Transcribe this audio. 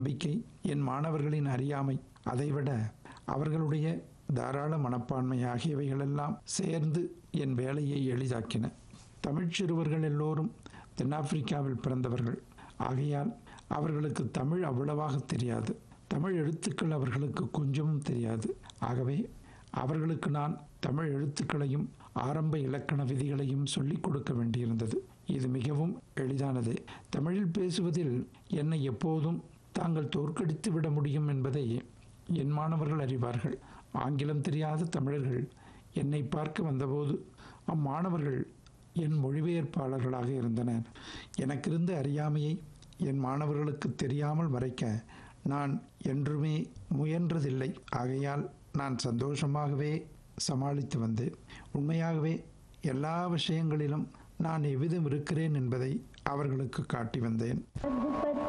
நம்பிக்கை என் மாணவர்களின் அறியாமை அதைவிட அவர்களுடைய தாராள மனப்பான்மை ஆகியவைகளெல்லாம் சேர்ந்து என் வேலையை எளிதாக்கின தமிழ்ச் சிறுவர்கள் எல்லோரும் தென்னாப்பிரிக்காவில் பிறந்தவர்கள் ஆகையால் அவர்களுக்கு தமிழ் அவ்வளவாக தெரியாது தமிழ் எழுத்துக்கள் அவர்களுக்கு கொஞ்சமும் தெரியாது ஆகவே அவர்களுக்கு நான் தமிழ் எழுத்துக்களையும் ஆரம்ப இலக்கண விதிகளையும் சொல்லிக் கொடுக்க வேண்டியிருந்தது இது மிகவும் எளிதானது தமிழில் பேசுவதில் என்னை எப்போதும் தாங்கள் தோற்கடித்து விட முடியும் என்பதை என் மாணவர்கள் அறிவார்கள் ஆங்கிலம் தெரியாத தமிழர்கள் என்னை பார்க்க வந்தபோது அம்மாணவர்கள் என் மொழிபெயர்ப்பாளர்களாக இருந்தனர் எனக்கிருந்த அறியாமையை என் மாணவர்களுக்கு தெரியாமல் மறைக்க நான் என்றுமே முயன்றதில்லை ஆகையால் நான் சந்தோஷமாகவே சமாளித்து வந்தேன் உண்மையாகவே எல்லா விஷயங்களிலும் நான் எவ்விதம் இருக்கிறேன் என்பதை அவர்களுக்கு காட்டி வந்தேன் रघुपति